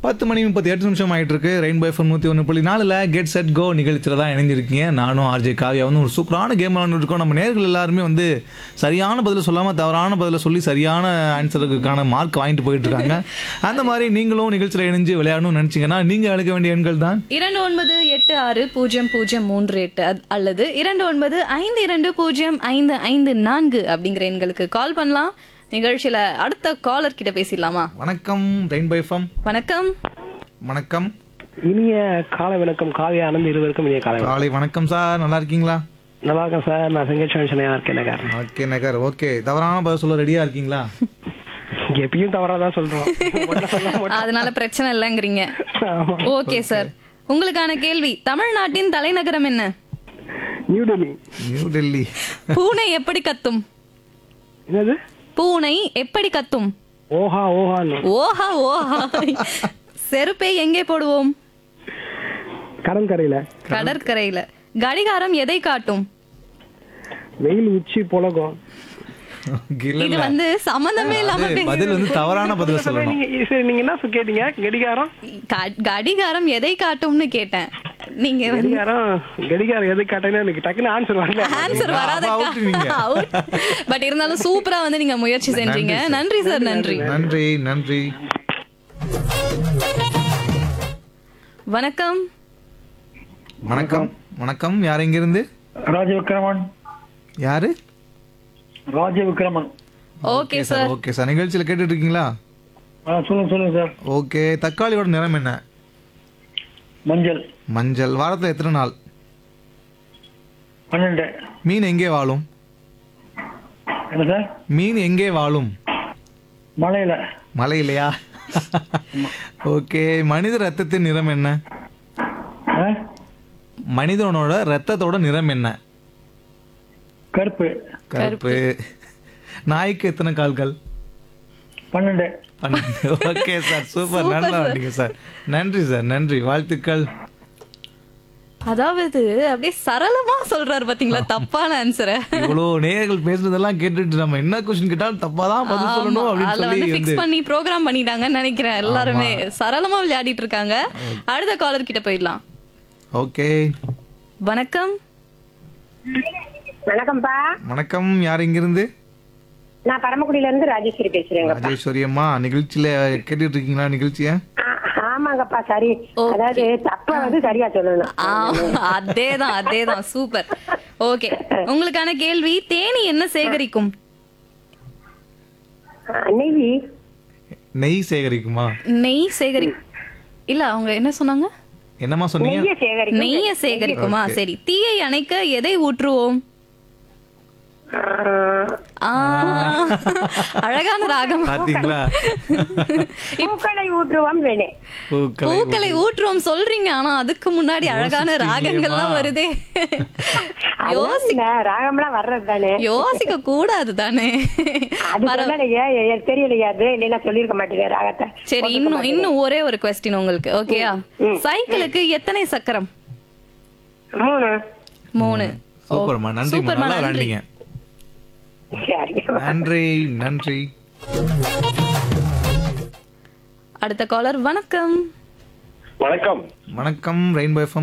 பத்து மணி முப்பத்தி எட்டு நிமிஷம் ஆயிட்டு இருக்கு ரெயின்போ எஃப்எம் நூற்றி ஒன்று புள்ளி நாலில் கெட் செட் கோ நிகழ்ச்சியில் தான் இணைஞ்சிருக்கீங்க நானும் ஆர்ஜே காவியா வந்து ஒரு சூப்பரான கேம் விளாண்டுட்டு இருக்கோம் நம்ம நேர்கள் எல்லாருமே வந்து சரியான பதில் சொல்லாமல் தவறான பதிலை சொல்லி சரியான ஆன்சருக்கான மார்க் வாங்கிட்டு போயிட்டு இருக்காங்க அந்த மாதிரி நீங்களும் நிகழ்ச்சியில் இணைஞ்சு விளையாடணும்னு நினச்சிங்கன்னா நீங்கள் அழைக்க வேண்டிய எண்கள் தான் இரண்டு ஒன்பது எட்டு ஆறு பூஜ்ஜியம் பூஜ்ஜியம் மூன்று எட்டு அத்- அல்லது இரண்டு ஒன்பது ஐந்து இரண்டு பூஜ்ஜியம் ஐந்து ஐந்து நான்கு அப்படிங்கிற எண்களுக்கு கால் பண்ணலாம் நிகழ்ச்சியில அடுத்த காலர் கிட்ட பேசிடலாமா வணக்கம் ரெயின்போ எஃப்எம் வணக்கம் வணக்கம் இனிய காலை வணக்கம் காவிய ஆனந்த் இருவருக்கும் இனிய காலை வணக்கம் காலை வணக்கம் சார் நல்லா இருக்கீங்களா நல்லா இருக்கேன் சார் நான் செங்கல் சென்னையா இருக்கேன் நகர் ஓகே நகர் ஓகே தவறான பதில் சொல்ல ரெடியாக இருக்கீங்களா எப்பயும் தவறா தான் சொல்றோம் ஒண்ணு சொல்ல மாட்டோம். அதனால பிரச்சனை இல்லைங்கிறீங்க ஆமா. ஓகே சார் உங்களுக்கான கேள்வி தமிழ்நாட்டின் தலைநகரம் என்ன நியூ டெல்லி நியூ டெல்லி பூனை எப்படி கத்தும் என்னது பூனை எப்படி கத்தும் ஓஹா ஓஹான்னு ஓஹா ஓஹா செருப்பை எங்கே போடுவோம் கடற்கரையில கடற்கரையில கடிகாரம் எதை காட்டும் வெயில் உச்சி புலகம் இல்ல இது வந்து சம்பந்தமே இல்லாம அது பதில் வந்து தவறான பதில் சொல்லணும் நீங்க சரி நீங்க என்ன சொ- கேட்டீங்க கடிகாரம் க- கடிகாரம் எதை காட்டும்னு கேட்டேன் நீங்க வந்து கடிகாரம் கடிகாரம் எது காட்டினா எனக்கு டக்குன்னு ஆன்சர் வரல ஆன்சர் வராத அப்ப out நீங்க. பட் இருந்தாலும் சூப்பரா வந்து நீங்க முயற்சி செஞ்சீங்க நன்றி சார் நன்றி நன்றி நன்றி வணக்கம் வணக்கம் வணக்கம் யார் இருந்து ராஜவிக்ரமன் யாரு Rajavikraman okay sir okay sir நிகழ்ச்சியில் கேட்டுட்டு இருக்கீங்களா ஆ சொல்லுங்க சொல்லுங்க சார் ஓகே தக்காளியோட நிறம் என்ன மஞ்சள் மஞ்சள் வாரத்தில் எத்தனை நாள் பன்னெண்டு மீன் எங்கே வாழும் என்ன சார் மீன் எங்கே வாழும் மலையில மலை இல்லையா ஓகே மனித ரத்தத்தின் நிறம் என்ன ஆ? மனிதனோட ரத்தத்தோட நிறம் என்ன கருப்பு கருப்பு நாய்க்கு எத்தனை கால்கள் பன்னெண்டு பன்னெண்டு ஓகே சார் சூப்பர் நல்லா வந்தீங்க சார் நன்றி சார் நன்றி வாழ்த்துக்கள் அதாவது அப்படியே சரளமா சொல்றாரு பாத்தீங்களா தப்பான ஆன்சரை இவ்வளோ நேயர்கள் பேசுறதெல்லாம் கேட்டுட்டு நம்ம என்ன கொஸ்டின் கேட்டாலும் தப்பா தான் பதில் சொல்லணும் அப்படின்னு அதுல சொல்லி வந்து வந்து ஃபிக்ஸ் பண்ணி ப்ரோக்ராம் பண்ணிட்டாங்கன்னு நினைக்கிறேன் எல்லாருமே சரளமா விளையாடிட்டு இருக்காங்க அடுத்த காலர் கிட்ட போயிடலாம் ஓகே வணக்கம் வணக்கம்ப்பா வணக்கம் யார் இங்கிருந்து நான் பரமக்குடியில இருந்து ராஜேஸ்வரி பேசுறேங்க ராஜேஸ்வரி அம்மா நிகழ்ச்சியில கேட்டுட்டு இருக்கீங்களா நிகழ்ச்சிய ஆ- ஆமாங்கப்பா சரி அதாவது தப்பா வந்து சரியா சொல்லணும் ஆ, அதேதான் அதேதான் சூப்பர் ஓகே உங்களுக்கான கேள்வி தேனி என்ன சேகரிக்கும் ஆ, நெய் நெய் சேகரிக்குமா நெய் சேகரி இல்ல அவங்க என்ன சொன்னாங்க என்னம்மா சொன்னீங்க நெய்ய சேகரிக்கும் நெய்ய சேகரிக்குமா சரி தீயை அணைக்க எதை ஊற்றுவோம் ஆ, ஆ, அழகான ராகம் பாத்தீங்களா பூக்களை ஊற்றுவோம் வேணே பூக்களை பூக்களை ஊற்றுவோம் சொல்றீங்க ஆனா அதுக்கு முன்னாடி அழகான ராகங்கள்லாம் வருதே யோசி இல்ல ராகம்லாம் வர்றது தானே யோசிக்க கூடாது தானே அது சொல்லலையே எ- தெரியலையா அது இல்லைன்னா சொல்லிருக்க மாட்டேங்க ராகத்தை சரி இன்னும் இன்னும் ஒரே ஒரு கொஸ்டின் உங்களுக்கு ஓகேயா சைக்கிளுக்கு எத்தனை சக்கரம் மூணு மூணு சூப்பர்மா நன்றிம்மா சூப்பர்மா, நல்லா நன்றி. விளையாண்டீங்க சரி நன்றி நன்றி அடுத்த காலர் வணக்கம் வணக்கம் வணக்கம் ரெயின்போ எஃப்எம்